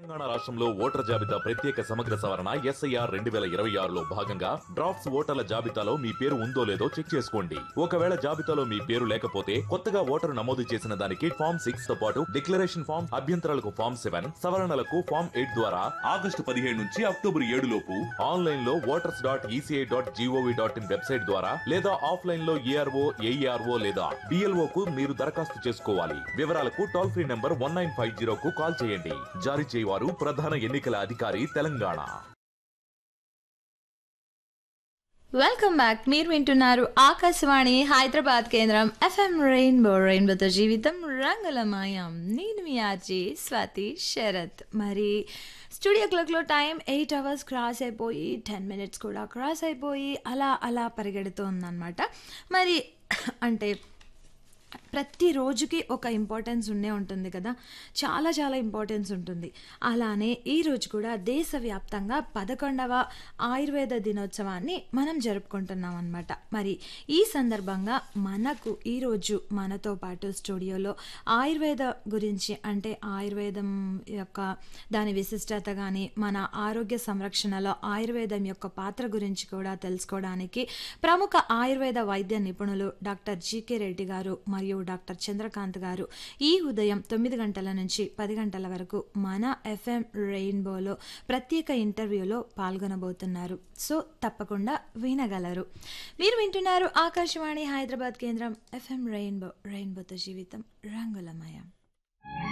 తెలంగాణ రాష్ట్రంలో ఓటర్ జాబితా ప్రత్యేక సమగ్ర సవరణ ఎస్ఐఆర్ రెండు వేల ఇరవై ఆరులో భాగంగా డ్రాఫ్ట్స్ ఓటర్ల జాబితాలో మీ పేరు ఉందో లేదో చెక్ చేసుకోండి ఒకవేళ జాబితాలో మీ పేరు లేకపోతే కొత్తగా ఓటరు నమోదు చేసిన దానికి ఫామ్ సిక్స్ తో పాటు డిక్లరేషన్ ఫామ్ అభ్యంతరాలకు ఫామ్ సెవెన్ సవరణలకు ఫామ్ ఎయిట్ ద్వారా ఆగస్టు పదిహేడు నుంచి అక్టోబర్ ఏడు లోపు ఆన్లైన్ లో voters dot ECI dot GOV dot in website ద్వారా లేదా ఆఫ్లైన్ లో ఏఆర్ఓ ఏఈఆర్ఓ లేదా డిఎల్ఓ కు మీరు దరఖాస్తు చేసుకోవాలి వివరాలకు toll free number one nine five zero కు కాల్ చేయండి జారీ చేయవారు ప్రధాన ఎన్నికల అధికారి తెలంగాణ వెల్కమ్ బ్యాక్ మీరు వింటున్నారు ఆకాశవాణి హైదరాబాద్ కేంద్రం ఎఫ్ఎం రెయిన్బో రెయిన్బోతో జీవితం రంగులమయం నేను మీ ఆర్జీ స్వాతి శరత్ మరి స్టూడియో క్లాక్లో టైం ఎయిట్ అవర్స్ క్రాస్ అయిపోయి టెన్ మినిట్స్ కూడా క్రాస్ అయిపోయి అలా అలా పరిగెడుతోందనమాట మరి అంటే ప్రతి రోజుకి ఒక ఇంపార్టెన్స్ ఉండే ఉంటుంది కదా చాలా చాలా ఇంపార్టెన్స్ ఉంటుంది అలానే ఈ రోజు కూడా దేశవ్యాప్తంగా పదకొండవ ఆయుర్వేద దినోత్సవాన్ని మనం జరుపుకుంటున్నాం అనమాట మరి ఈ సందర్భంగా మనకు ఈరోజు మనతో పాటు స్టూడియోలో ఆయుర్వేద గురించి అంటే ఆయుర్వేదం యొక్క దాని విశిష్టత కానీ మన ఆరోగ్య సంరక్షణలో ఆయుర్వేదం యొక్క పాత్ర గురించి కూడా తెలుసుకోవడానికి ప్రముఖ ఆయుర్వేద వైద్య నిపుణులు డాక్టర్ జీకే రెడ్డి గారు మరియు డాక్టర్ చంద్రకాంత్ గారు ఈ ఉదయం తొమ్మిది గంటల నుంచి పది గంటల వరకు మన ఎఫ్ఎం రెయిన్బోలో ప్రత్యేక ఇంటర్వ్యూలో పాల్గొనబోతున్నారు సో తప్పకుండా వినగలరు మీరు వింటున్నారు ఆకాశవాణి హైదరాబాద్ కేంద్రం ఎఫ్ఎం రెయిన్బో రెయిన్బోతో జీవితం రంగులమయం